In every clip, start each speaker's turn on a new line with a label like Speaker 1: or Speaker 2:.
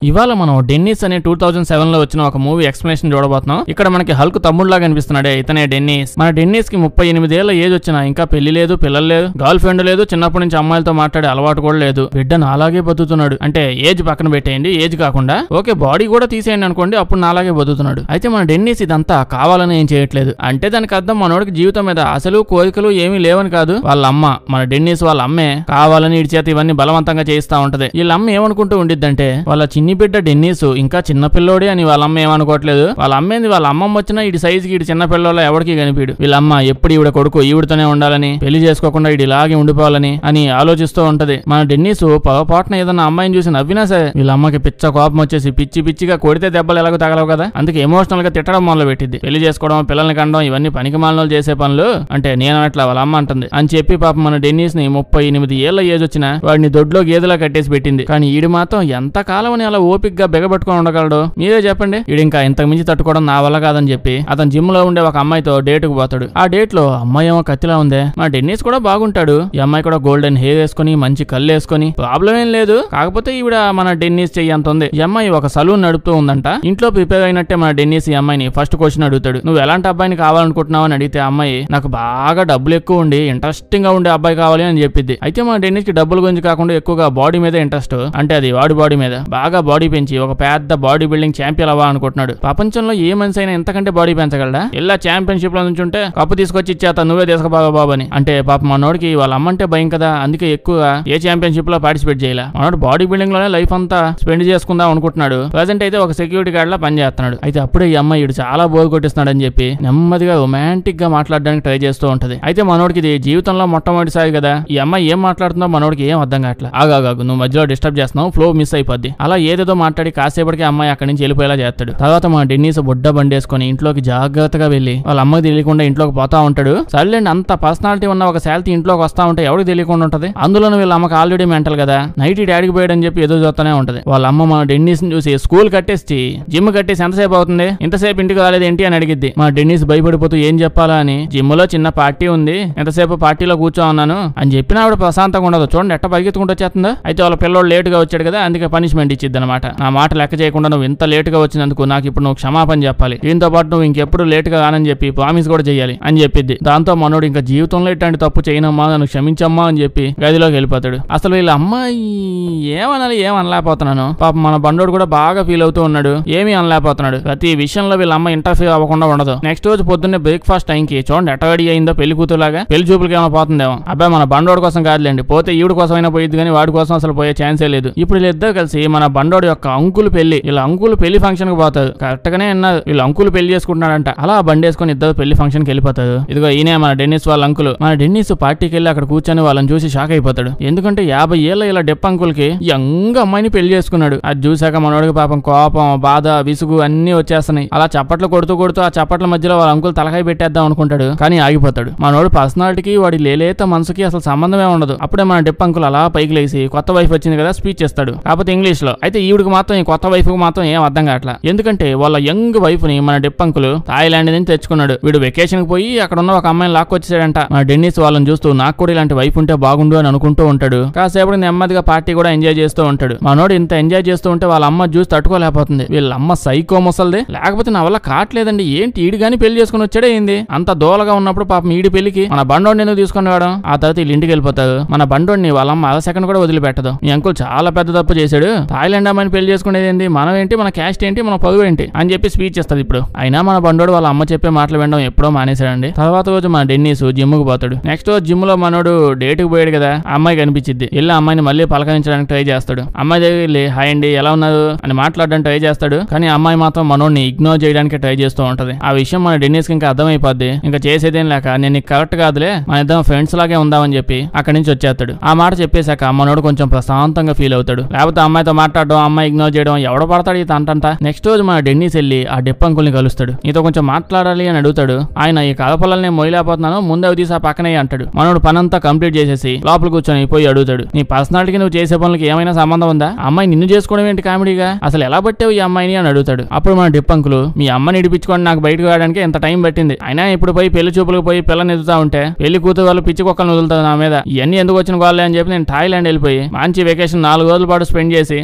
Speaker 1: ఇవాళ మనం డెన్నిస్ అనే టూ థౌసండ్ సెవెన్ లో వచ్చిన ఒక మూవీ ఎక్స్ప్లెనేషన్ చూడబోతున్నాం ఇక్కడ మనకి హల్క్ తమ్ముడులాగా అనిపిస్తున్నాడే ఇతనే డెన్నిస్ మన డెన్నిస్ కి ముప్పై ఎనిమిది ఏళ్ల ఏజ్ వచ్చినా ఇంకా పెళ్లి లేదు పిల్లలు లేదు గర్ల్ ఫ్రెండ్ లేదు చిన్నప్పటి నుంచి అమ్మాయిలతో మాట్లాడే అలవాటు కూడా లేదు బిడ్డ నాలాగే బతుకుతున్నాడు అంటే ఏజ్ పక్కన పెట్టేయండి ఏజ్ కాకుండా ఓకే బాడీ కూడా తీసేయండి అనుకోండి అప్పుడు నాలాగే బతుకుతున్నాడు అయితే మన డెన్నిస్ ఇదంతా కావాలని ఏం చేయట్లేదు అంటే దానికి అర్థం మనోడికి జీవితం మీద అసలు కోరికలు ఏమీ లేవని కాదు వాళ్ళ అమ్మ మన డెన్నిస్ వాళ్ళ అమ్మే కావాలని ఇడి చేత ఇవన్నీ బలవంతంగా చేయిస్తా ఉంటది వీళ్ళ అమ్మ ఏమనుకుంటూ ఉండిద్దంటే వాళ్ళ చిన్ని బిడ్డ డెన్నీస్ ఇంకా చిన్న పిల్లోడే అని వాళ్ళ అమ్మ ఏమనుకోవట్లేదు వాళ్ళ అమ్మేంది వాళ్ళ అమ్మమ్మ వచ్చినా ఇడి సైజుకి ఇడి చిన్న పిల్లోళ్ళ ఎవరికి కనిపించడు వీళ్ళ అమ్మ ఎప్పుడు ఈవిడ కొడుకు ఈవిడతోనే ఉండాలని పెళ్లి చేసుకోకుండా ఇడి ఇలాగే ఉండిపోవాలని అని ఆలోచిస్తూ ఉంటది మన డెన్నీస్ పొరపాటున ఏదన్నా అమ్మాయిని చూసి నవ్వినా సరే వీళ్ళ అమ్మకి పిచ్చ కోపం వచ్చేసి పిచ్చి పిచ్చిగా కొడితే దెబ్బలు ఎలాగో తగలవు కదా అందుకే ఎమోషనల్ గా తిట్టడం మొదలు పెట్టింది పెళ్లి చేసుకోవడం పిల్లల్ని కండడం ఇవన్నీ పనికి మాలిన చేసే పనులు అంటే నేను అట్లా వాళ్ళ అమ్మ అంటుంది అని చెప్పి పాపం మన డెన్నీస్ ని ముప్పై ఎనిమిది ఏళ్ల ఏజ్ వచ్చినా వాడిని దొడ్లో గేదెలా కట్టేసి పెట్టింది కానీ ఈడు మాత్రం ఎంత కాలం అని అలా ఓపిక్ గా బెగబట్టుకొని ఉండగలడు మీరే చెప్పండి ఈడు ఇంకా ఇంతకు మించి తట్టుకోవడం నా వల్ల కాదని చెప్పి అతను జిమ్ లో ఉండే ఒక అమ్మాయితో డేట్ కు పోతాడు ఆ డేట్ లో అమ్మాయి ఏమో కత్తిలా ఉందే మా డెన్నిస్ కూడా బాగుంటాడు ఈ అమ్మాయి కూడా గోల్డెన్ హెయిర్ వేసుకొని మంచి కళ్ళు వేసుకొని ప్రాబ్లం ఏం లేదు కాకపోతే ఈవిడ మన డెన్నిస్ చెయ్యి అంత ఉంది ఈ అమ్మాయి ఒక సలూన్ నడుపుతూ ఉందంట ఇంట్లో ప్రిపేర్ అయినట్టే మన డెన్నిస్ ఈ అమ్మాయిని ఫస్ట్ క్వశ్చన్ అడుగుతాడు నువ్వు ఎలాంటి అబ్బాయిని కావాలనుకుంటున్నావు అని అడిగితే ఆ అమ్మాయి నాకు బాగా డబ్బులు ఎక్కువ ఉండి ఇంట్రెస్టింగ్ గా ఉండే అబ్బాయి కావాలి అని చెప్పింది అయితే మన డెన్నిస్ కి డబ్బుల గురించి కాకుండా ఎక్కువగా బాడీ మీద ఇంట్రెస్ట్ అంటే అది వాడి బాడీ మీద బాగా బాడీ పెంచి ఒక పెద్ద బాడీ బిల్డింగ్ ఛాంపియన్ అవ్వాలి అనుకుంటున్నాడు ప్రపంచంలో ఏ మనిషి అయినా ఎంతకంటే బాడీ పెంచగలడా ఇలా ఛాంపియన్షిప్ లో నుంచి ఉంటే కప్పు తీసుకొచ్చి ఇచ్చేత నువ్వే తీసుకుపోగా బాబు అని అంటే పాప మనోడికి వాళ్ళ అమ్మంటే భయం కదా అందుకే ఎక్కువగా ఏ ఛాంపియన్షిప్ లో పార్టిసిపేట్ చేయాలి మనోడు బాడీ బిల్డింగ్ లోనే లైఫ్ అంతా స్పెండ్ చేసుకుందాం అనుకుంటున్నాడు ప్రజెంట్ అయితే ఒక సెక్యూరిటీ గార్డ్ లా పని చేస్తున్నాడు అయితే అప్పుడే ఈ అమ్మాయి ఈడు చాలా బోర్ కొట్టిస్తున్నాడు అని చెప్పి నెమ్మదిగా రొమాంటిక్ గా మాట్లాడడానికి ట్రై చేస్తూ ఉంటది అయితే మనోడికి ఇది జీవితంలో మొట్టమొదటిసారి కదా ఈ అమ్మాయి ఏం మాట్లాడుతుందో మనోడికి ఏం అర్థం కావట్లే ఆగాగు నువ్వు మధ్యలో డిస్టర్బ్ చేస్తున్నావు ఫ్లో మిస్ అయిపోద్ది అలా ఏదేదో మాట్లాడి కాసేపటికి అమ్మాయి అక్కడి నుంచి వెళ్ళిపోయేలా చేస్తాడు తర్వాత మా డెన్నీస్ బుడ్డ బండేసుకొని ఇంట్లోకి జాగ్రత్తగా వెళ్ళి వాళ్ళ అమ్మకి తెలియకుండా ఇంట్లోకి పోతా ఉంటాడు సర్లేండి అంత పర్సనాలిటీ ఉన్న ఒక శాలిటీ ఇంట్లోకి వస్తా ఉంటే ఎవరికి తెలియకుండా ఉంటది అందులోనూ వీళ్ళ అమ్మకి ఆల్రెడీ మెంటల్ కదా నైట్ ఈ డాడీకి పోయాడని చెప్పి ఎదురు చూస్తూనే ఉంటది వాళ్ళ అమ్మ మా డెన్నీస్ చూసి స్కూల్ కట్టేసి జిమ్ కట్టేసి ఎంతసేపు అవుతుంది ఇంతసేపు ఇంటికి రాలేదు ఏంటి అని అడిగిద్ది మా డెన్నీస్ భయపడిపోతూ ఏం చెప్పాలా అని జిమ్ లో చిన్న పార్టీ ఉంది ఎంతసేపు పార్టీలో కూర్చో ఉన్నాను అని చెప్పిన ఆవిడ ప్రశాంతంగా ఉండదు చూడండి ఎట్ట పరిగెత్తుకుంటూ వచ్చేస్తుందా అయితే వాళ్ళ పిల్లోడు లేట్ గా వచ్చాడు కదా అందుకే పనిష్మెంట్ ఇచ్చిద్ది అనమాట నా మాట లెక్క చేయకుండా నువ్వు ఇంత లేట్ గా వచ్చినందుకు నాకు ఇప్పుడు నువ్వు క్షమాపణ చెప్పాలి దీంతో పాటు నువ్వు ఇంకెప్పుడు లేట్ గా రానని చెప్పి ప్రామిస్ కూడా చేయాలి అని చెప్పిద్ది దాంతో మనోడు ఇంకా జీవితంలో ఇట్లాంటి తప్పు చేయనమ్మా నన్ను క్షమించమ్మా అని చెప్పి గదిలోకి వెళ్ళిపోతాడు అసలు వీళ్ళ అమ్మాయి ఏమనాలి ఏం అనలేకపోతున్నాను పాపం మన బండోడు కూడా బాగా ఫీల్ అవుతూ ఉన్నాడు ఏమీ అనలేకపోతున్నాడు ప్రతి విషయంలో వీళ్ళ అమ్మ ఇంటర్ఫీర్ అవ్వకుండా ఉండదు నెక్స్ట్ రోజు పొద్దున్నే బ్రేక్ఫాస్ట్ టైంకి చూడండి ఎట్ట రెడీ అయిందో పెళ్లి కూతురులాగా పెళ్లి చూపులకి ఏమైనా పోతుందేమో అబ్బాయి మన బండోడు కోసం కాదులేండి పోతే ఈవిడ కోసం అయినా పోయిద్ది కానీ వాడి కోసం అసలు పోయే ఛాన్సే లేదు ఇప్పుడు వీళ్ళిద్దరు కలిసి మన బండోడు యొక్క అంకులు పెళ్లి వీళ్ళ అంకులు పెళ్లి ఫంక్షన్ కి పోతారు కరెక్ట్ గానే అన్నారు వీళ్ళ అంకులు పెళ్లి చేసుకుంటున్నాడంట అలా బండి వేసుకొని ఇద్దరు పెళ్లి ఫంక్షన్ కి వెళ్ళిపోతారు ఇదిగో ఈయనే మన డెన్నిస్ వాళ్ళ అంకులు మన డెన్నిస్ పార్టీకి వెళ్ళి అక్కడ కూర్చొని వాళ్ళని చూసి షాక్ అయిపోతాడు ఎందుకంటే యాభై ఏళ్ళ ఇలా డెప్ అంకుల్ కి యంగ్ అమ్మాయిని పెళ్లి చేసుకున్నాడు అది చూసాక మనోడికి పాపం కోపం బాధ విసుగు అన్ని వచ్చేస్తున్నాయి అలా చప్పట్లు కొడుతూ కొడుతూ ఆ చప్పట్ల మధ్యలో వాళ్ళ అంకుల్ తలకాయ పెట్టేద్దాం అనుకుంటాడు కానీ ఆగిపోతాడు మనోడు పర్సనాలిటీకి వాడి లేలేత మనసుకి అసలు సంబంధమే ఉండదు అప్పుడే మన డెప్ అంకుల్ అలా పైకి లేసి కొత్త వైఫ్ వచ్చింది కదా స్పీచ్ చేస్తాడు కాకపోతే ఇంగ్లీష్ లో అయితే ఈవిడికి మాత్రం ఈ కొత్త వైఫ్ కి మాత్రం ఏం అర్థం కావట్లా ఎందుకంటే వాళ్ళ యంగ్ వైఫ్ ని మన డెప్ అంకుల్ థాయిలాండ్ నుంచి తెచ్చుకున్నాడు వీడు వెకేషన్ కి పోయి అక్కడ ఉన్న ఒక అమ్మాయిని లాక్కొచ్చాడంట మన డెన్నిస్ వాళ్ళని చూస్తూ నాకు కూడా ఇలాంటి వైఫ్ ఉంటే బాగుండు అని అనుకుంటూ ఉంటాడు కాసేపటి నెమ్మదిగా పార్టీ కూడా ఎంజాయ్ చేస్తూ ఉంటాడు మనోడు ఇంత ఎంజాయ్ చేస్తూ ఉంటే వాళ్ళ అమ్మ చూసి తట్టుకోలేకపోతుంది వీళ్ళ అమ్మ సైకో ముసల్ది లేకపోతే నా వల్ల కావట్లేదండి ఏంటి ఈడు గాని పెళ్లి చేసుకుని వచ్చాడే ఏంది అంత దోలగా ఉన్నప్పుడు పాపం ఈడి పెళ్లికి మన బండోడిని ఎందుకు తీసుకుని రావడం ఆ తర్వాత వీళ్ళు ఇంటికి వెళ్ళిపోతారు మన బండోడిని వాళ్ళ అమ్మ అర సెకండ్ కూడా వదిలిపెట్టదు మీ అంకుల్ చాలా పెద్ద తప్పు చేశాడు థాయిలాండ్ అమ్మాయిని పెళ్లి చేసుకునేది ఏంది మనం ఏంటి మన క్యాస్ట్ ఏంటి మన పరువు ఏంటి అని చెప్పి స్పీచ్ ఇస్తుంది ఇప్పుడు అయినా మన బండోడు వాళ్ళ అమ్మ చెప్పే మాటలు వినడం ఎప్పుడో మానేశాడండి తర్వాత రోజు మన డెన్నీస్ జిమ్ కు పోతాడు నెక్స్ట్ రోజు జిమ్ లో మనోడు డేట్ కు పోయాడు కదా ఆ అమ్మాయి కనిపించింది వెళ్ళి ఆ అమ్మాయిని మళ్ళీ పలకరించడానికి ట్రై చేస్తాడు అమ్మాయి దగ్గర వెళ్ళి హాయ్ అండి ఎలా ఉన్నారు అని మాట్లాడడానికి ట్రై చేస్తాడు కానీ ఆ అమ్మాయి మాత్రం మనోడిని ఇగ్నోర్ చేయడానికి ట్రై చేస్తూ ఉంటది ఆ విషయం మన డెన్నీస్ కి ఇంకా అర్థమైపోద్ది ఇంకా చేసేదేం లేక నేను నీకు కరెక్ట్ కాదులే మన ఇద్దరం ఫ్రెండ్స్ లాగే ఉందామని చెప్పి అక్కడి నుంచి వచ్చేస్తాడు ఆ మాట చెప్పేశాక మనోడు కొంచెం ప్రశాంతంగా ఫీల్ అవుతాడు లేకపోతే ఆ అమ్మాయితో మాట్లాడడం ఆ అమ్మాయి ఇగ్నోర్ చేయడం ఎవడ పడతాడు ఈ తంటంతా నెక్స్ట్ రోజు మన డెన్నీస్ వెళ్ళి ఆ డెప్ అంకుల్ని కలుస్తాడు నీతో కొంచెం మాట్లాడాలి అని అడుగుతాడు ఆయన ఈ కలపలని మొయ్యలేకపోతున్నాను ముందే తీసి ఆ పక్కనే అంటాడు మనోడు పనంతా కంప్లీట్ చేసేసి లోపల కూర్చొని పోయి అడుగుతాడు నీ పర్సనాలిటీకి నువ్వు చేసే పనులకి ఏమైనా సంబంధం ఉందా ఆ అమ్మాయి నిన్ను చేసుకోవడం ఏంటి కామెడీగా అసలు ఎలా పట్టావు ఈ అమ్మాయిని అని అడుగుతాడు అప్పుడు మన డిప్ అంకులు మీ అమ్మని ఇడిపించుకొని నాకు బయటకు రావడానికి ఎంత టైం పట్టింది అయినా ఇప్పుడు పోయి పెళ్లి చూపులకు పోయి పిల్లని ఎదుగుతా ఉంటే పెళ్లి కూతురు వాళ్ళు పిచ్చి కుక్కలను వదులుతారు నా మీద ఇవన్నీ ఎందుకు వచ్చిన గోళ్ళే అని చెప్పి నేను థాయిలాండ్ వెళ్ళిపోయి మంచి వెకేషన్ నాలుగు రోజుల పాటు స్పెండ్ చేసి ఆ తర్వాత అక్కడ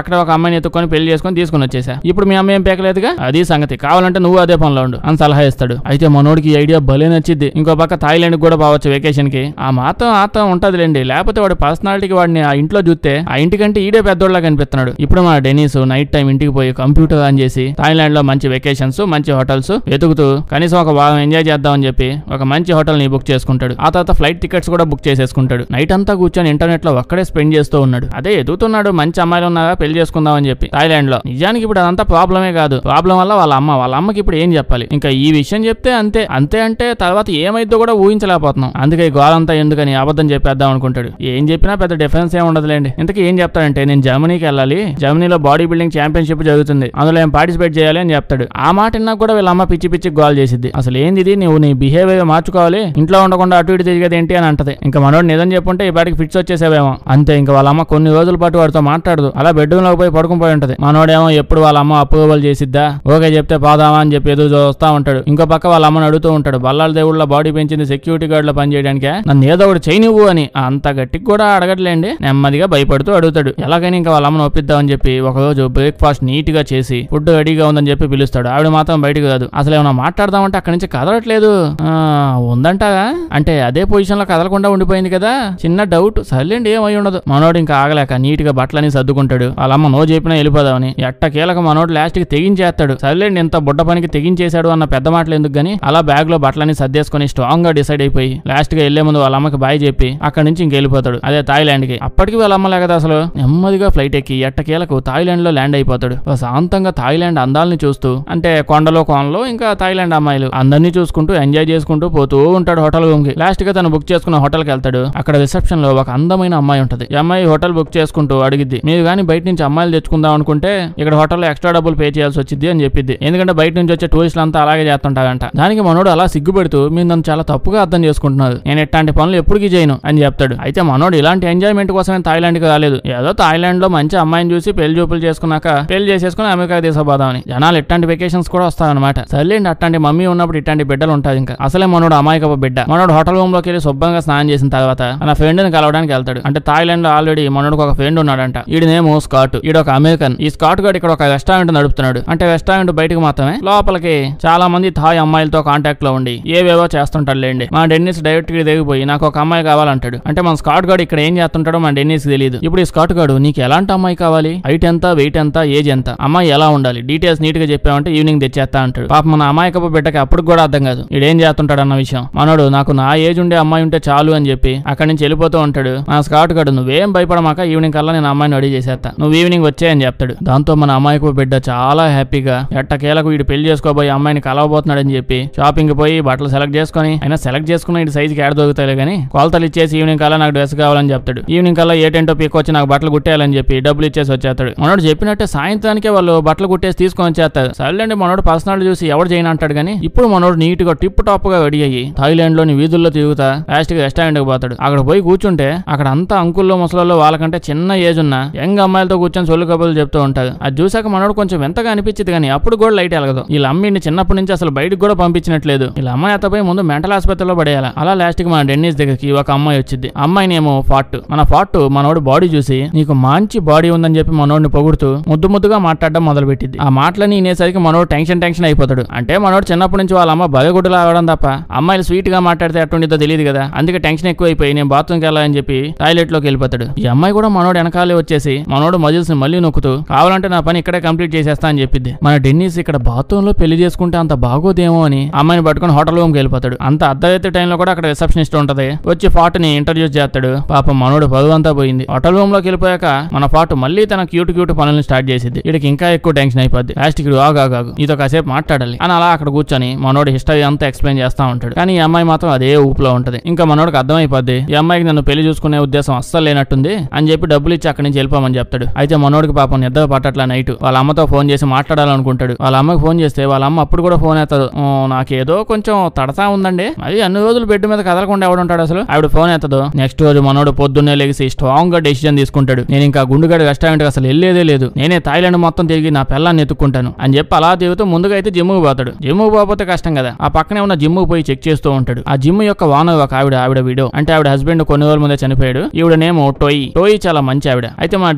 Speaker 1: అక్కడ ఒక అమ్మాయిని ఎత్తుకొని పెళ్లి చేసుకొని తీసుకుని వచ్చేసా ఇప్పుడు మీ అమ్మ ఏం పేకలేదుగా అది సంగతి కావాలంటే నువ్వు అదే పనిలో ఉండు అని సలహా ఇస్తాడు అయితే మనోడికి ఈ ఐడియా భలే నచ్చిద్ది ఇంకో పక్క థాయిలాండ్ కూడా పోవచ్చు వెకేషన్ కి ఆ మాత్రం ఆతం ఉంటదిలేండి లేకపోతే వాడి పర్సనాలిటీకి వాడిని ఆ ఇంట్లో చూస్తే ఆ ఇంటికంటే ఈడే పెద్దోళ్ళ కనిపిస్తున్నాడు ఇప్పుడు మన డెనీస్ నైట్ టైం ఇంటికి పోయి కంప్యూటర్ ఆన్ చేసి థాయిలాండ్ లో మంచి వెకేషన్స్ మంచి హోటల్స్ వెతుకుతూ కనీసం ఒక వారం ఎంజాయ్ చేద్దామని చెప్పి ఒక మంచి హోటల్ ని బుక్ చేసుకుంటాడు ఆ తర్వాత ఫ్లైట్ టికెట్స్ కూడా బుక్ చేసేసుకుంటాడు నైట్ అంతా కూర్చొని ఇంటర్నెట్ లో ఒక్కడే స్పెండ్ చేస్తూ ఉన్నాడు అదే ఎదుగుతున్నాడు మంచి అమ్మాయిలు ఉన్నారా పెళ్లి చేసుకుందామని చెప్పి థాయిలాండ్ లో నిజానికి ఇప్పుడు అదంతా ప్రాబ్లమే కాదు ప్రాబ్లం వల్ల వాళ్ళ అమ్మ వాళ్ళ అమ్మకి ఇప్పుడు ఏం చెప్పాలి ఇంకా ఈ విషయం చెప్తే అంతే అంతే అంటే తర్వాత ఏమైద్దో కూడా ఊహించలేకపోతున్నాం అందుకే ఈ గోలంతా ఎందుకని అబద్ధం చెప్పేద్దాం అనుకుంటాడు ఏం చెప్పినా పెద్ద డిఫరెన్స్ ఏం ఉండదులేండి ఇంతకీ ఏం చెప్తాడంటే నేను జర్మనీకి వెళ్ళాలి జర్మనీలో బాడీ బిల్డింగ్ ఛాంపియన్షిప్ జరుగుతుంది అందులో ఏం పార్టిసిపేట్ చేయాలి అని చెప్తాడు ఆ మాట విన్నా కూడా వీళ్ళ అమ్మ పిచ్చి పిచ్చి గోల్ చేసిద్ది అసలు ఏంది ఇది నువ్వు నీ బిహేవియర్ మార్చుకోవాలి ఇంట్లో ఉండకుండా అటు ఇటు తిరిగేది ఏంటి అని అంటది ఇంకా మనోడు నిజం చెప్పుంటే ఈ పాటికి ఫిట్స్ వచ్చేసేవేమో అంతే ఇంకా వాళ్ళ అమ్మ కొన్ని రోజుల పాటు వాడితో మాట్లాడదు అలా బెడ్రూమ్ లోకి పోయి పడుకుని పోయి ఉంటది మనోడేమో ఎప్పుడు వాళ్ళ అమ్మ అప్రూవల్ చేసిద్దా ఓకే చెప్తే పోదామా అని చెప్పి ఎదురు చూస్తా ఉంటాడు ఇంకో పక్క వాళ్ళ అమ్మని అడుగుతూ ఉంటాడు బల్లాల దేవుళ్ళ బాడీ పెంచింది సెక్యూరిటీ గార్డ్ లో పనిచేయడానికే నన్ను ఏదో ఒకటి చేయనివ్వు అని అంత గట్టికి కూడా అడగట్లేండి నెమ్మదిగా భయపడుతూ అడుగుతాడు ఎలాగైనా ఇంకా వాళ్ళ అమ్మను ఒప్పిద్దామని చెప్పి ఒక రోజు బ్రేక్ఫాస్ట్ నీట్ గా చేసి ఫుడ్ రెడీగా ఉందని చెప్పి పిలుస్తాడు ఆవిడ మాత్రం బయటకు కాదు అసలు ఏమైనా మాట్లాడదామంటే అక్కడి నుంచి కదలట్లేదు ఆ, ఉందంటారా అంటే అదే పొజిషన్ లో కదలకుండా ఉండిపోయింది కదా చిన్న డౌట్ సర్లేండి ఏమై ఉండదు మనోడు ఇంకా ఆగలేక నీట్ గా బట్టలని సర్దుకుంటాడు వాళ్ళ అమ్మ నో చెప్పినా వెళ్ళిపోదామని ఎట్ట కీలక మనోడు లాస్ట్ కి తెగించేస్తాడు సర్లేండి ఇంత బుడ్డ పనికి తెగించేశాడు అన్న పెద్ద మాటలు ఎందుకు గాని అలా బ్యాగ్ లో బట్టలని సర్దేసుకొని స్ట్రాంగ్ గా డిసైడ్ అయిపోయి లాస్ట్ గా వెళ్లే ముందు వాళ్ళ అమ్మకి బాయ్ చెప్పి అక్కడి నుంచి ఇంకెళ్ళిపోతాడు అదే థాయిలాండ్ కి అప్పటికి వాళ్ళ అమ్మలే కదా అసలు నెమ్మదిగా ఫ్లైట్ ఎక్కి ఎట్టకేలకు థాయిలాండ్ లో ల్యాండ్ అయిపోతాడు ప్రశాంతంగా థాయిలాండ్ అందాలని చూస్తూ అంటే కొండలో కోనలో ఇంకా థాయిలాండ్ అమ్మాయిలు అందరినీ చూసుకుంటూ ఎంజాయ్ చేసుకుంటూ పోతూ ఉంటాడు హోటల్ రూమ్ కి లాస్ట్ గా తను బుక్ చేసుకున్న హోటల్ కి వెళ్తాడు అక్కడ రిసెప్షన్ లో ఒక అందమైన అమ్మాయి ఉంటది ఈ అమ్మాయి హోటల్ బుక్ చేసుకుంటూ అడిగిద్ది మీరు కానీ బయట నుంచి అమ్మాయిలు తెచ్చుకుందాం అనుకుంటే ఇక్కడ హోటల్లో ఎక్స్ట్రా డబ్బులు పే చేయాల్సి వచ్చింది అని చెప్పిద్ది ఎందుకంటే బయట నుంచి వచ్చే టూరిస్టులు అంతా అలాగే చేస్తుంటారంట దానికి మనోడు అలా సిగ్గుపెడుతూ మీరు నన్ను చాలా తప్పుగా అర్థం చేసుకుంటున్నారు నేను ఇట్లాంటి పనులు ఎప్పటికీ చేయను అని చెప్తాడు అయితే మనోడు ఇలాంటి ఎంజాయ్మెంట్ కోసమే థాయిలాండ్ కి రాలేదు ఏదో థాయిలాండ్ లో మంచి అమ్మాయిని చూసి పెళ్లి చూపులు చేసుకున్నాక పెళ్లి చేసేసుకుని అమెరికా తీసుకుపోదామని జనాలు ఇట్లాంటి వెకేషన్స్ కూడా వస్తారనమాట సర్లేండి అట్లాంటి మమ్మీ ఉన్నప్పుడు ఇట్లాంటి బిడ్డలు ఉంటాయి ఇంకా అసలే మనోడు అమాయకపు బిడ్డ మనోడు హోటల్ రూమ్ లోకి వెళ్ళి శుభ్రంగా స్నానం చేసిన తర్వాత తన ఫ్రెండ్ ని కలవడానికి వెళ్తాడు అంటే థాయిలాండ్ లో ఆల్రెడీ మనోడికి ఒక ఫ్రెండ్ ఉన్నాడంట ఈడనేమో స్కాట్ ఈడ ఒక అమెరికన్ ఈ స్కాట్ గాడు ఇక్కడ ఒక రెస్టారెంట్ నడుపుతున్నాడు అంటే రెస్టారెంట్ బయటకు మాత్రమే లోపలికి చాలా మంది థాయ్ అమ్మాయిలతో కాంటాక్ట్ లో ఉండి ఏవేవో చేస్తుంటాడు లేండి మన డెన్నిస్ డైరెక్ట్ గా దిగిపోయి నాకు ఒక అమ్మాయి కావాలంటాడు అంటే మన స్కాట్ గాడు ఇక్కడ ఏం చేస్తుంటాడో మన డెన్నిస్ తెలియదు ఇప్పుడు ఈ స్కాట్ గాడు నీకు ఎలాంటి అమ్మాయి కావాలి హైట్ ఎంత వెయిట్ ఎంత ఏజ్ ఎంత అమ్మాయి ఎలా ఉండాలి డీటెయిల్స్ నీట్ గా చెప్పామంటే ఈవినింగ్ తెచ్చేస్తా అంటాడు పాప మన అమాయకపు బిడ్డకి అప్పుడు కూడా అర్థం కాదు ఈడేం చేస్తుంటాడు అన్న విషయం మనోడు నాకు నా ఏజ్ ఉండే అమ్మాయి ఉంటే చాలు అని చెప్పి అక్కడి నుంచి వెళ్ళిపోతూ ఉంటాడు మన స్కాట్ గాడు నువ్వేం భయపడమాక ఈవినింగ్ కల్లా నేను అమ్మాయిని రెడీ చేసేస్తా నువ్వు ఈవినింగ్ వచ్చాయని చెప్తాడు దాంతో మన అమ్మాయికపు బిడ్డ చాలా హ్యాపీగా ఎట్టకేలకు వీడు పెళ్లి చేసుకోబోయి అమ్మాయిని కలవబోతున్నాడని చెప్పి షాపింగ్ పోయి బట్టలు సెలెక్ట్ చేసుకొని అయినా సెలెక్ట్ చేసుకున్న ఇటు సైజుకి ఏడ దొరుకుతాయి కానీ కొలతలు ఇచ్చేసి ఈవినింగ్ కల్లా నాకు డ్రెస్ కావాలని చెప్తాడు ఈవినింగ్ కల్లా ఏ టెంటో పీక్ వచ్చి నాకు బట్టలు కుట్టేయాలని చెప్పి డబ్బులు ఇచ్చేసి వచ్చేస్తాడు మనోడు చెప్పినట్టే సాయంత్రానికే వాళ్ళు బట్టలు కుట్టేసి తీసుకొని వచ్చేస్తారు సర్లేండి మనోడు పర్సనాలిటీ చూసి ఎవరు చేయను అంటాడు కానీ ఇప్పుడు మనోడు నీట్ గా టిప్ టాప్ గా రెడీ అయ్యి థాయిలాండ్ లోని వీధుల్లో తిరుగుతా లాస్ట్ గా రెస్టారెంట్ కి పోతాడు అక్కడ పోయి కూర్చుంటే అక్కడ అంతా అంకుల్లో ముసలలో వాళ్ళకంటే చిన్న ఏజ్ ఉన్న యంగ్ అమ్మాయిలతో కూర్చొని సొల్లు కబుర్లు చెప్తూ ఉంటారు అది చూసాక మనోడు కొంచెం వింతగా అనిపించింది కానీ అప్పుడు కూడా లైట్ వెలగదు వీళ్ళ అమ్మిని చిన్నప్పటి నుంచి అసలు బయటకు కూడా పంపించినట్లేదు వీళ్ళ అమ్మాయి అత్తపోయి ముందు మెంటల్ ఆసుపత్రిలో పడేయాలి అలా లాస్ట్ కి మన డెన్నిస్ దగ్గరికి ఒక అమ్మాయి వచ్చింది అమ్మాయిని ఏమో ఫాట్ మన ఫాట్ మనోడు బాడీ చూసి నీకు మంచి బాడీ ఉందని చెప్పి మనోడిని పొగుడుతూ ముద్దు ముద్దుగా మాట్లాడడం మొదలు పెట్టింది ఆ మాటలని వినేసరికి మనోడు టెన్షన్ టెన్షన్ అయిపోతాడు అంటే మనోడు చిన్నప్పటి నుంచి వాళ్ళ అమ్మ బగగుడ్డులా ఆవడం తప్ప అమ్మాయిలు స్వీట్ గా మాట్లాడితే ఎట్టుండిద్దో తెలియదు కదా అందుకే టెన్షన్ ఎక్కువైపోయి నేను బాత్రూమ్కి వెళ్ళాలని చెప్పి టాయిలెట్ లోకి వెళ్ళిపోతాడు ఈ అమ్మాయి కూడా మనోడు వెనకాలే వచ్చేసి మనోడు మజిల్స్ ని మళ్ళీ నొక్కుతూ కావాలంటే నా పని ఇక్కడే కంప్లీట్ చేసేస్తా అని చెప్పింది మన డెన్నిస్ ఇక్కడ బాత్రూమ్ లో పెళ్లి చేసుకుంటే అంత బాగోదేమో అని అమ్మాయిని పట్టుకొని హోటల్ రూమ్ కి వెళ్ళిపోతాడు అంత అర్ధరాత్రి టైంలో కూడా అక్కడ రిసెప్షనిస్ట్ ఉంటది వచ్చి ఫాట్ ని ఇంట్రడ్యూస్ చేస్తాడు పాపం మనోడు పరువు అంతా పోయింది హోటల్ రూమ్ లోకి వెళ్ళిపోయాక మన ఫాట్ మళ్ళీ తన క్యూట్ క్యూట్ పనులను స్టార్ట్ చేసింది వీడికి ఇంకా ఎక్కువ టెన్షన్ అయిపోద్ది లాస్ట్ కి ఆగు ఆగు ఆగు నీతో కాసేపు మాట్లాడాలి అని అలా అక్కడ కూర్చొని మనోడు హిస్టరీ అంతా ఎక్స్ప్లెయిన్ చేస్తా ఉంటాడు కానీ ఈ అమ్మాయి మాత్రం అదే ఊపులో ఉంటది ఇంకా మనోడికి అర్థమైపోద్ది ఈ అమ్మాయికి నన్ను పెళ్లి చూసుకునే ఉద్దేశం అస్సలు లేనట్టుంది అని చెప్పి డబ్బులు ఇచ్చి అక్కడి నుంచి వెళ్ళిపోమని చెప్తాడు అయితే మనోడికి పాపం నిద్ర పట్టట్లా నైట్ వాళ్ళ అమ్మతో ఫోన్ చేసి మాట్లాడాలనుకుంటాడు వాళ్ళ అమ్మకి ఫోన్ చేస్తే వాళ్ళ అమ్మ అప్పుడు కూడా ఫోన్ ఎత్తదు "ఊ, నాకేదో కొంచెం తడతా ఉందండి మరి అన్ని రోజులు బెడ్ మీద కదలకుండా ఎవడుంటాడు అసలు ఆవిడ ఫోన్ ఎత్తదు నెక్స్ట్ రోజు మనోడు పొద్దున్నే లెగిసి స్ట్రాంగ్ గా డెసిజన్ తీసుకుంటాడు నేను ఇంకా గుండుగడ రెస్టారెంట్ అసలు వెళ్ళేదే లేదు నేనే థాయిలాండ్ మొత్తం తిరిగి నా పిల్లాన్ని ఎత్తుక్కుంటాను అని చెప్పి అలా తిరుగుతూ ముందుగా అయితే జిమ్కి పోతాడు జిమ్కి పోతే కష్టం కదా ఆ పక్కనే ఉన్న జిమ్ పోయి చెక్ చేస్తూ ఉంటాడు ఆ జిమ్ యొక్క వానర్ ఒక ఆవిడ ఆవిడ వీడియో అంటే ఆవిడ హస్బెండ్ కొన్ని రోజుల ముందే చనిపోయాడు ఈవిడనేమో టోయి టోయి చాలా మంచి ఆవిడ అయితే మా డెన్నిస్ కి అక్కడ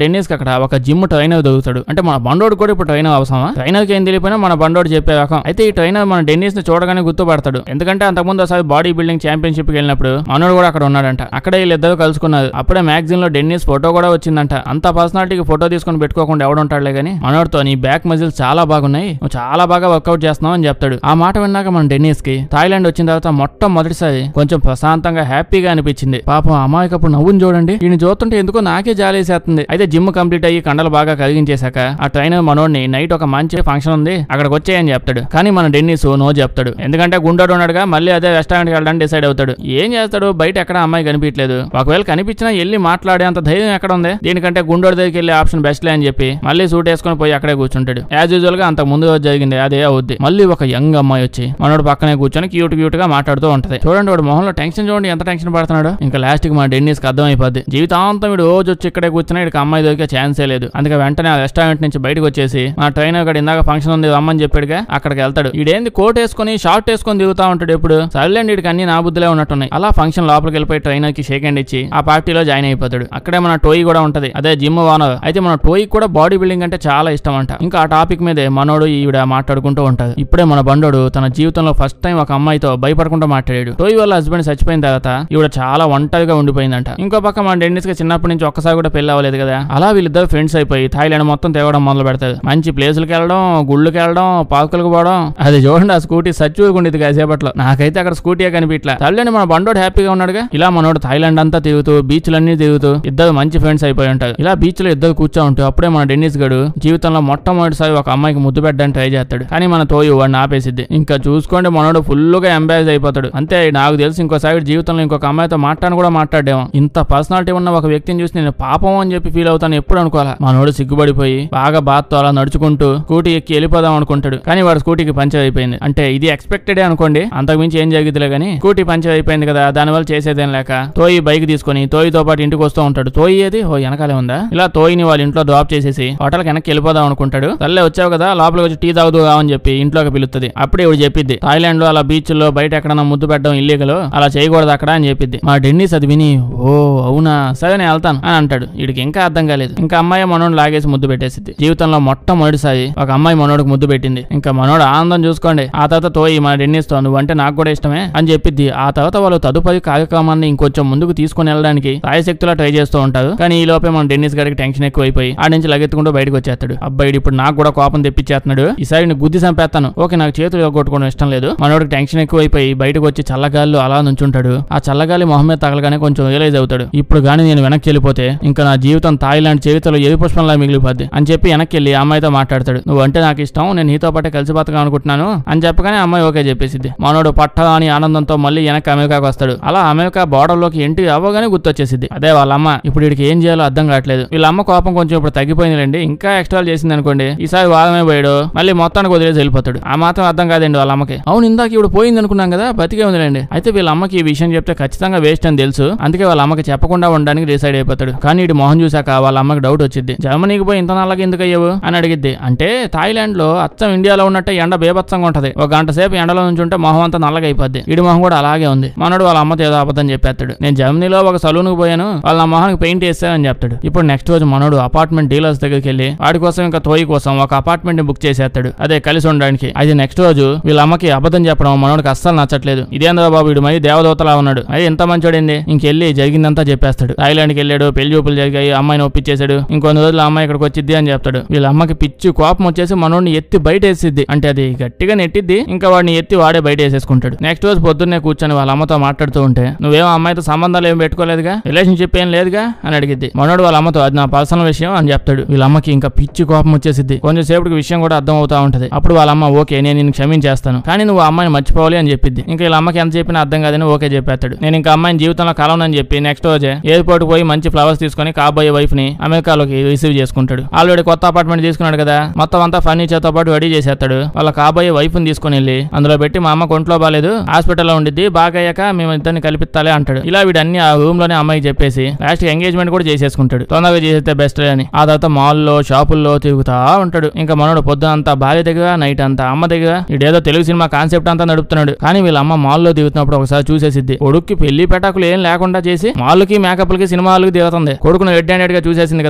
Speaker 1: అక్కడ ఒక జిమ్ ట్రైనర్ దొరుకుతాడు అంటే మన బండోడు కూడా ఇప్పుడు ట్రైనర్ అవసరమా ట్రైనర్ కి ఏం తెలియపోయినా మన బండోడు చెప్పే రకం అయితే ఈ ట్రైనర్ మన డెన్నిస్ ని చూడగానే గుర్తుపడతాడు ఎందుకంటే అంతకుముందు ఒకసారి బాడీ బిల్డింగ్ ఛాంపియన్షిప్ కి వెళ్ళినప్పుడు మనోడు కూడా అక్కడ ఉన్నాడంట అక్కడే వీళ్ళిద్దరు కలుసుకున్నారు అప్పుడే మ్యాగజైన్ లో డెన్నిస్ ఫోటో కూడా వచ్చిందంట అంత పర్సనాలిటీకి ఫోటో తీసుకొని పెట్టుకోకుండా ఎవడుంటాడులే గానీ మనోడితో నీ బ్యాక్ మజిల్స్ చాలా బాగున్నాయి నువ్వు చాలా బాగా వర్కౌట్ చేస్తున్నావు అని చెప్తాడు ఆ మాట విన్నాక మన డెన్నిస్ కి థాయిలాండ్ వచ్చిన తర్వాత మొట్టమొదటిసారి కొంచెం ప్రశాంతంగా హ్యాపీగా అనిపించింది పాపం అమాయకప్పుడు నవ్వుని చూడండి ఈయన చూస్తుంటే ఎందుకో నాకే జాలేసేస్తుంది అయితే జిమ్ కంప్లీట్ అయ్యి కండలు బాగా కరిగించేశాక ఆ ట్రైనర్ మనోడిని నైట్ ఒక మంచి ఫంక్షన్ ఉంది అక్కడికి వచ్చేయని చెప్తాడు కానీ మన డెన్నిస్ నో చెప్తాడు ఎందుకంటే గుండోడు ఉన్నాడుగా మళ్ళీ అదే రెస్టారెంట్ కి వెళ్ళడానికి డిసైడ్ అవుతాడు ఏం చేస్తాడు బయట ఎక్కడ అమ్మాయి కనిపించలేదు ఒకవేళ కనిపించినా వెళ్ళి మాట్లాడే అంత ధైర్యం ఎక్కడ ఉంది దీనికంటే గుండోడి దగ్గరికి వెళ్ళే ఆప్షన్ బెస్ట్ లే అని చెప్పి మళ్ళీ సూట్ వేసుకొని పోయి అక్కడే కూర్చుంటాడు యాజ్ యూజువల్ గా అంత ముందు రోజు జరిగింది అదే అవుద్ది మళ్ళీ ఒక యంగ్ అమ్మాయి వచ్చి మనోడు పక్కనే కూర్చొని క్యూట్ క్యూట్ గా మాట్లాడుతూ ఉంటది చూడండి వాడు మొహంలో టెన్షన్ చూడండి ఎంత టెన్షన్ పడుతున్నాడు ఇంకా లాస్ట్ కి మా డెన్నిస్ కి అర్థమైపోద్ది జీవితాంతం వీడు రోజు వచ్చి ఇక్కడే కూర్చున్నా వీడికి అమ్మాయి దొరికే ఛాన్సే లేదు అందుకే వెంటనే ఆ రెస్టారెంట్ నుంచి బయటకు వచ్చేసి మా ట్రైనర్ గడు ఇందాక ఫంక్షన్ ఉంది రమ్మని చెప్పాడుగా అక్కడికి వెళ్తాడు ఈడేంది కోట్ వేసుకొని షార్ట్ వేసుకొని దిగుతా ఉంటాడు ఎప్పుడు సర్లేండి వీడికి అన్ని నా బుద్ధిలే ఉన్నట్టున్నాయి అలా ఫంక్షన్ లోపలికి వెళ్ళిపోయి ట్రైనర్ కి షేక్ హ్యాండ్ ఇచ్చి ఆ పార్టీలో జాయిన్ అయిపోతాడు అక్కడే మన టోయ్ కూడా ఉంటది అదే జిమ్ ఓనర్ అయితే మన టోయ్ కూడా బాడీ బిల్డింగ్ అంటే చాలా ఇష్టం అంట ఇంకా ఆ టాపిక్ మీదే మనోడు ఈవిడ మాట్లాడుకుంటూ ఉంటారు ఇప్పుడే మన బండోడు తన జీవితంలో ఫస్ట్ టైం ఒక అమ్మాయితో భయపడకుండా మాట్లాడాడు టోయ్ వాళ్ళ హస్బెండ్ చచ్చిపోయిన తర్వాత ఈవిడ చాలా ఒంటరిగా ఉండిపోయిందంట ఇంకో పక్క మన డెన్నిస్ కి చిన్నప్పటి నుంచి ఒక్కసారి కూడా పెళ్లి అవ్వలేదు కదా అలా వీళ్ళిద్దరు ఫ్రెండ్స్ అయిపోయి థాయిలాండ్ మొత్తం తేవడం మొదలు పెడతారు మంచి ప్లేసులకు వెళ్ళడం గుళ్ళకి వెళ్ళడం పార్కులకు పోవడం అది చూడండి ఆ స్కూటీ సచ్చిపోకుండేది కాసేపట్లో నాకైతే అక్కడ స్కూటీ కనిపించలే తల్లిని మన బండోడు హ్యాపీగా ఉన్నాడుగా ఇలా మనోడు థాయిలాండ్ అంతా తిరుగుతూ బీచ్లన్నీ తిరుగుతూ ఇద్దరు మంచి ఫ్రెండ్స్ అయిపోయి ఉంటారు ఇలా బీచ్ లో ఇద్దరు కూర్చో ఉంటూ అప్పుడే మన డెన్నిస్ గడు జీవితంలో మొట్టమొదటిసారి ఒక అమ్మాయికి ముద్దు పెట్టడానికి ట్రై చేస్తాడు కానీ మన తోయి వాడిని ఆపేసిద్ది ఇంకా చూసుకోండి మనోడు ఫుల్ గా ఎంబారేజ్ అయిపోతాడు అంతే నాకు తెలిసి ఇంకోసారి జీవితంలో ఇంకొక అమ్మాయితో మాట్లాడను కూడా మాట్లాడేమో ఇంత పర్సనాలిటీ ఉన్న ఒక వ్యక్తిని చూసి నేను పాపం అని చెప్పి ఫీల్ అవుతాను ఎప్పుడు అనుకోవాలా మనోడు సిగ్గుపడిపోయి బాగా బాత్తో అలా నడుచుకుంటూ స్కూటీ ఎక్కి వెళ్ళిపోదాం అనుకుంటాడు కానీ వాడు స్కూటీకి పంచర్ అయిపోయింది అంటే ఇది ఎక్స్పెక్టెడే అనుకోండి అంతకుమించి ఏం జరిగిద్దిలే కానీ స్కూటీ పంచర్ అయిపోయింది కదా దానివల్ల చేసేదేం లేక తోయి బైక్ తీసుకొని తోయితో పాటు ఇంటికి వస్తూ ఉంటాడు తోయి ఏది ఓ వెనకాలే ఉందా ఇలా తోయిని వాళ్ళ ఇంట్లో డ్రాప్ చేసేసి హోటల్కి వెనక్కి వెళ్ళిపోదాం అనుకుంటాడు తల్లే వచ్చావు కదా లోపలికి వచ్చి టీ తాగుతూ అని చెప్పి ఇంట్లోకి పిలుస్తుంది అప్పుడే ఇవి చెప్పిద్ది థాయిలాండ్ లో అలా బీచ్ లో బయట ఎక్కడన్నా ముద్దు పెట్టడం ఇల్లీగల్ అలా చేయకూడదు అక్కడ అని చెప్పిద్ది మా డెన్నిస్ అది విని ఓ అవునా సరే నేను వెళ్తాను అని అంటాడు వీడికి ఇంకా అర్థం కాలేదు ఇంకా అమ్మాయి మనోడు లాగేసి ముద్దు పెట్టేసిద్ది జీవితంలో మొట్టమొదటిసారి ఒక అమ్మాయి మనోడికి ముద్దు పెట్టింది ఇంకా మనోడు ఆనందం చూసుకోండి ఆ తర్వాత తోయి మా డెన్నిస్ తో నువ్వంటే నాకు కూడా ఇష్టమే అని చెప్పిద్ది ఆ తర్వాత వాళ్ళు తదుపరి కార్యక్రమాన్ని ఇంకొంచెం ముందుకు తీసుకుని వెళ్ళడానికి సాయశక్తులా ట్రై చేస్తూ ఉంటారు కానీ ఈ లోపే మన డెన్నిస్ గారికి టెన్షన్ ఎక్కువ అయిపోయి ఆ నుంచి లగెత్తుకుంటూ బయటకు వచ్చేస్తాడు అబ్బాయి ఇప్పుడు నాకు కూడా కోపం తెప్పించేస్తున్నాడు ఈసారి నేను గుద్ది చంపేస్తాను ఓకే నాకు చేతులు కొట్టుకోవడం ఇష్టం లేదు మనోడికి టెన్షన్ ఎక్కువ అయిపోయి బయటకు వచ్చి చల్లగాల్లో అలా నుంచుంటాడు ఆ చల్లగాలి మొహం మీద తగలగానే కొంచెం రియలైజ్ అవుతాడు ఇప్పుడు గానీ నేను వెనక్కి వెళ్ళిపోతే ఇంకా నా జీవితం థాయిలాండ్ చేతిలో ఎది పుష్పంలా మిగిలిపోద్ది అని చెప్పి వెనక్కి వెళ్ళి ఆ అమ్మాయితో మాట్లాడతాడు నువ్వు అంటే నాకు ఇష్టం నేను నీతో పాటే కలిసి బతకం అనుకుంటున్నాను అని చెప్పగానే అమ్మాయి ఓకే చెప్పేసింది మనోడు పట్ట అని ఆనందంతో మళ్ళీ వెనక్కి అమెరికాకి వస్తాడు అలా అమెరికా బార్డర్ లోకి ఎంట్రీ అవ్వగానే గుర్తొచ్చేసింది అదే వాళ్ళ అమ్మ ఇప్పుడు వీడికి ఏం చేయాలో అర్థం కావట్లేదు వీళ్ళ అమ్మ కోపం కొంచెం ఇప్పుడు తగ్గిపోయిందిలేండి ఇంకా ఎక్స్ట్రా చేసింది అనుకోండి ఈసారి వాదమే పోయాడు మళ్ళీ మొత్తానికి వదిలేసి వెళ్ళిపోతాడు ఆ మాత్రం అర్థం కాదండి వాళ్ళ అమ్మకి అవును ఇందాక ఇప్పుడు పోయింది అనుకున్నాం కదా బతికే ఉందిలేండి అయితే వీళ్ళ అమ్మకి ఈ విషయం చెప్తే ఖచ్చితంగా వేస్ట్ అని తెలుసు అందుకే వాళ్ళ అమ్మకి చెప్పకుండా ఉండడానికి డిసైడ్ అయిపోతాడు కానీ ఇటు మొహం చూశాక వాళ్ళ అమ్మకి డౌట్ వచ్చింది జర్మనీకి పోయి ఇంత నల్లగా ఎందుకు అయ్యావు అని అడిగిద్ది అంటే థాయిలాండ్ లో అచ్చం ఇండియాలో ఉన్నట్టే ఎండ బేభత్సంగా ఉంటది ఒక గంట సేపు ఎండలో నుంచి ఉంటే మొహం అంతా నల్లగా అయిపోద్ది ఇడి మొహం కూడా అలాగే ఉంది మనోడు వాళ్ళ అమ్మతో ఏదో అబద్ధం చెప్పేస్తాడు నేను జర్మనీలో ఒక సలూన్ కు పోయాను వాళ్ళ నా మొహానికి పెయింట్ వేస్తానని చెప్తాడు ఇప్పుడు నెక్స్ట్ రోజు మనోడు అపార్ట్మెంట్ డీలర్స్ దగ్గరికి వెళ్ళి వాడి కోసం ఇంకా తోయి కోసం ఒక అపార్ట్మెంట్ ని బుక్ చేసేస్తాడు అదే కలిసి ఉండడానికి అయితే నెక్స్ట్ రోజు వీళ్ళ అమ్మకి అబద్ధం చెప్పడం మనోడికి అస్సలు నచ్చట్లేదు ఇదేంద్ర బాబు వీడు మరి దేవదూతలా ఉన్నాడు మరి ఎంత మంచోడింది ఇంకెళ్ళి జరిగిందంతా చెప్పేస్తాడు థాయిలాండ్కి వెళ్ళాడు పెళ్లి చూపులు జరిగాయి అమ్మాయిని ఒప్పించేశాడు ఇంకొన్ని రోజులు ఆ అమ్మాయి ఇక్కడికి వచ్చిద్ది అని చెప్తాడు వీళ్ళ అమ్మకి పిచ్చి కోపం వచ్చేసి మనోడిని ఎత్తి బయట వేసిద్ది అంటే అది గట్టిగా నెట్టిద్ది ఇంకా వాడిని ఎత్తి వాడే బయట వేసేసుకుంటాడు నెక్స్ట్ రోజు పొద్దున్నే కూర్చొని వాళ్ళ అమ్మతో మాట్లాడుతూ ఉంటే నువ్వేం అమ్మాయితో సంబంధాలు ఏం పెట్టుకోలేదుగా రిలేషన్షిప్ ఏం లేదుగా అని అడిగిద్ది మనోడు వాళ్ళ అమ్మతో అది నా పర్సనల్ విషయం అని చెప్తాడు వీళ్ళ అమ్మకి ఇంకా పిచ్చి కోపం వచ్చేసిద్ది కొంచెం సేపటికి విషయం కూడా అర్థం అవుతా ఉంటది అప్పుడు వాళ్ళ అమ్మ ఓకే నేను నిన్ను క్షమించేస్తాను కానీ నువ్వు ఆ అమ్మాయిని మర్చిపోవాలి అని చెప్పిద్ది ఇంకా వీళ్ళ అమ్మకి ఎంత చెప్పినా అర్థం కాదని ఓకే చెప్పేస్తాడు నేను ఇంకా అమ్మాయిని జీవితంలో కలవనని చెప్పి నెక్స్ట్ రోజే ఎయిర్పోర్ట్ పోయి మంచి ఫ్లవర్స్ తీసుకొని కాబోయే వైఫ్ ని అమెరికాలోకి రిసీవ్ చేసుకుంటాడు ఆల్రెడీ కొత్త అపార్ట్మెంట్ తీసుకున్నాడు కదా మొత్తం అంతా ఫర్నిచర్ తో పాటు రెడీ చేసేస్తాడు వాళ్ళ కాబోయే వైఫ్ ని తీసుకొని వెళ్ళి అందులో పెట్టి మా అమ్మ కొంట్లో బాలేదు హాస్పిటల్లో ఉండిద్ది బాగా అయ్యాక మేము ఇద్దరిని కలిపిస్తాలే అంటాడు ఇలా వీడన్ని ఆ రూమ్ లోనే అమ్మాయికి చెప్పేసి లాస్ట్ ఎంగేజ్మెంట్ కూడా చేసేసుకుంటాడు తొందరగా చేసేస్తే బెస్ట్ అని ఆ తర్వాత మాల్లో షాపుల్లో తిరుగుతా ఉంటాడు ఇంకా మనోడు పొద్దున అంతా భార్య దగ్గర నైట్ అంతా అమ్మ దగ్గర ఇడేదో తెలుగు సినిమా కాన్సెప్ట్ అంతా నడుపుతున్నాడు కానీ వీళ్ళ అమ్మ మాల్లో దిగుతున్నప్పుడు ఒకసారి చూసేసిద్ది కొడుక్కి పెళ్లి పెటాకులు ఏం లేకుండా చేసి మాల్కి మేకప్లకి సినిమాలకి దిగుతుంది కొడుకును రెడ్ హ్యాండెడ్ గా చూసేసింది కదా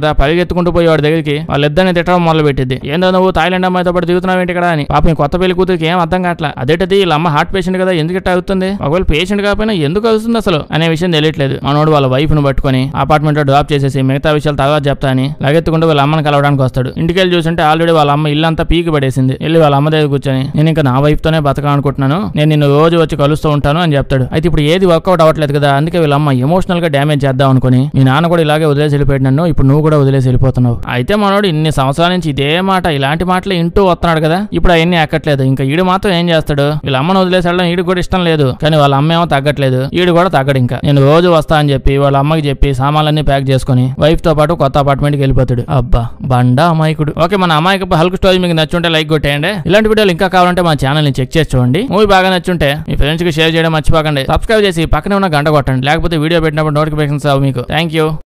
Speaker 1: కదా పరిగెత్తుకుంటూ పోయి వాడి దగ్గరికి వాళ్ళిద్దరిని తిట్టడం మొదలు పెట్టింది ఏందో నువ్వు థాయిలాండ్ అమ్మాయితో పాటు దిగుతున్నావు ఏంటి ఇక్కడ అని పాపం ఈ కొత్త పెళ్లి కూతురికి ఏం అర్థం కావట్లా అదేటది వీళ్ళ అమ్మ హార్ట్ పేషెంట్ కదా ఎందుకు ఇట్లా అవుతుంది ఒకవేళ పేషెంట్ కాకపోయినా ఎందుకు అవుతుంది అసలు అనే విషయం తెలియట్లేదు మనోడు వాళ్ళ వైఫ్ ను పట్టుకొని అపార్ట్మెంట్ లో డ్రాప్ చేసేసి మిగతా విషయాలు తర్వాత చెప్తా అని లగెత్తుకుంటూ వాళ్ళ అమ్మని కలవడానికి వస్తాడు ఇంటికి వెళ్ళి చూసుంటే ఆల్రెడీ వాళ్ళ అమ్మ ఇల్లంతా పీకి పడేసింది వెళ్ళి వాళ్ళ అమ్మ దగ్గర కూర్చొని నేను ఇంకా నా వైఫ్ తోనే బతకాలనుకుంటున్నాను నేను నిన్ను రోజు వచ్చి కలుస్తూ ఉంటాను అని చెప్తాడు అయితే ఇప్పుడు ఏది వర్కౌట్ అవ్వట్లేదు కదా అందుకే వీళ్ళ అమ్మ ఎమోషనల్ గా డ్యామేజ్ చేద్దాం అనుకుని మీ నాన్న కూడా ఇలాగే వదిలేసి వెళ్ళిపోయాడు నన్ను ఇప్పుడు నువ్వు కూడా వదిలేసి వెళ్ళిపోతున్నావు అయితే మనోడు ఇన్ని సంవత్సరాల నుంచి ఇదే మాట ఇలాంటి మాటలు ఇంటూ వస్తున్నాడు కదా ఇప్పుడు అవన్నీ ఎక్కట్లేదు ఇంకా ఈడు మాత్రం ఏం చేస్తాడు వీళ్ళ అమ్మను వదిలేసి వెళ్ళడం ఈడు కూడా ఇష్టం లేదు కానీ వాళ్ళ అమ్మ ఏమో తగ్గట్లేదు ఈడు కూడా తగ్గడు ఇంకా నేను రోజు వస్తా అని చెప్పి వాళ్ళ అమ్మకి చెప్పి సామాన్లన్నీ ప్యాక్ చేసుకుని వైఫ్ తో పాటు కొత్త అపార్ట్మెంట్ కి వెళ్ళిపోతాడు అబ్బా బండా అమాయకుడు ఓకే మన అమాయక హల్క్ స్టోరీ మీకు నచ్చుంటే లైక్ కొట్టేయండి ఇలాంటి వీడియోలు ఇంకా కావాలంటే మా ఛానల్ ని చెక్ చేసి చూడండి మూవీ బాగా నచ్చుంటే మీ ఫ్రెండ్స్ కి షేర్ చేయడం మర్చిపోకండి సబ్స్క్రైబ్ చేసి పక్కనే ఉన్న గంట కొట్టండి లేకపోతే వీడియో పెట్టినప్పుడు నోటిఫికేషన్స్ రావు మీకు థ్యాంక్ యూ